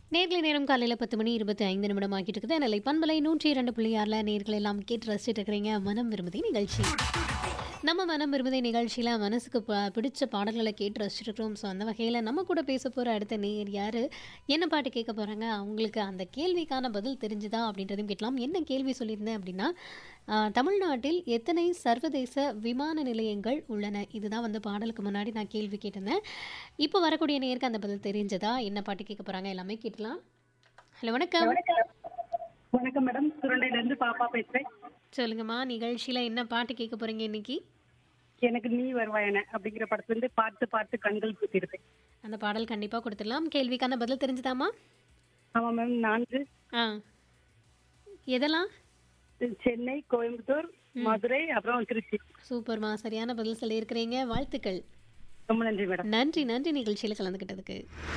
நேர்களை நேரம் காலையில் பத்து மணி இருபத்தி ஐந்து நிமிடம் ஆகிட்டு இருக்குது நிலை பண்பலை நூற்றி இரண்டு புள்ளி ஆறில் நேர்கள் எல்லாம் கேட்டு ரசிச்சுட்டு இருக்கிறீங்க மனம் விரும்புதி நிகழ்ச்சி நம்ம மனம் விரும்புதை நிகழ்ச்சியில் மனசுக்கு ப- பிடிச்ச பாடல்களை கேட்டு ரசிச்சுட்டு இருக்கிறோம் ஸோ அந்த வகையில் நம்ம கூட பேச போகிற அடுத்த நேர் யார் என்ன பாட்டு கேட்க போகிறாங்க அவங்களுக்கு அந்த கேள்விக்கான பதில் தெரிஞ்சுதா அப்படின்றதையும் கேட்கலாம் என்ன கேள்வி சொல்லியிருந்தேன் அப்படின்னா ஆஹ், தமிழ்நாட்டில் எத்தனை சர்வதேச விமான நிலையங்கள் உள்ளன இதுதான் வந்து பாடலுக்கு முன்னாடி நான் கேள்வி கேட்டிருந்தேன் இப்போ வரக்கூடிய நேருக்கு அந்த பதில் தெரிஞ்சதா என்ன பாட்டு கேட்க போகிறாங்க எல்லாமே கேட்கலாம் ஹலோ வணக்கம் வணக்கம் மேடம் சுரண்டையில இருந்து பாப்பா பேசுறேன் சொல்லுங்கம்மா நிகழ்ச்சியில் என்ன பாட்டு கேட்க போகிறீங்க இன்னைக்கு எனக்கு நீ வருவாயன அப்படிங்கிற படத்துல இருந்து பார்த்து பார்த்து கண்கள் பூத்திருப்பேன் அந்த பாடல் கண்டிப்பாக கொடுத்துடலாம் கேள்விக்கான பதில் தெரிஞ்சுதாம்மா ஆமா மேம் நான்கு ஆ எதெல்லாம் சென்னை கோயம்புத்தூர் மதுரை அப்புறம் திருச்சி சூப்பர்மா சரியான பதில் சொல்லியிருக்கிறீங்க வாழ்த்துக்கள் ரொம்ப நன்றி மேடம் நன்றி நன்றி நிகழ்ச்சியில் கலந்துக்கிட்டதுக்கு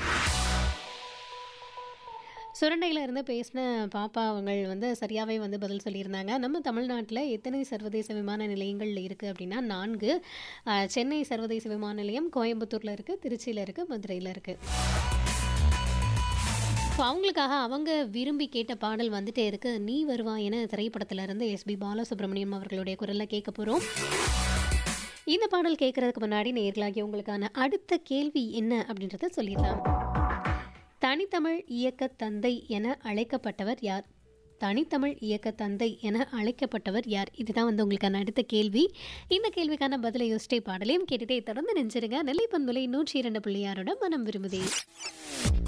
சுரண்டையில் இருந்து பேசின பாப்பா அவங்கள் வந்து சரியாகவே வந்து பதில் சொல்லியிருந்தாங்க நம்ம தமிழ்நாட்டில் எத்தனை சர்வதேச விமான நிலையங்கள் இருக்குது அப்படின்னா நான்கு ஆஹ், சென்னை சர்வதேச விமான நிலையம் கோயம்புத்தூரில் இருக்குது திருச்சியில் இருக்குது மதுரையில் இருக்குது இப்போ அவங்களுக்காக அவங்க விரும்பி கேட்ட பாடல் வந்துட்டே இருக்கு நீ வருவா என திரைப்படத்துல இருந்து எஸ்பி பாலசுப்ரமணியம் அவர்களுடைய குரல்ல கேட்க போறோம் இந்த பாடல் கேட்கறதுக்கு முன்னாடி நேர்களாகி உங்களுக்கான அடுத்த கேள்வி என்ன அப்படின்றத சொல்லிடலாம் தனித்தமிழ் இயக்க தந்தை என அழைக்கப்பட்டவர் யார் தனித்தமிழ் இயக்க தந்தை என அழைக்கப்பட்டவர் யார் இதுதான் வந்து உங்களுக்கான அடுத்த கேள்வி இந்த கேள்விக்கான பதிலை யோசிச்சே பாடலையும் கேட்டுட்டே தொடர்ந்து நெஞ்சிருங்க நெல்லை பண்புலை நூற்றி இரண்டு புள்ளியாரோட மனம் விரும்புதே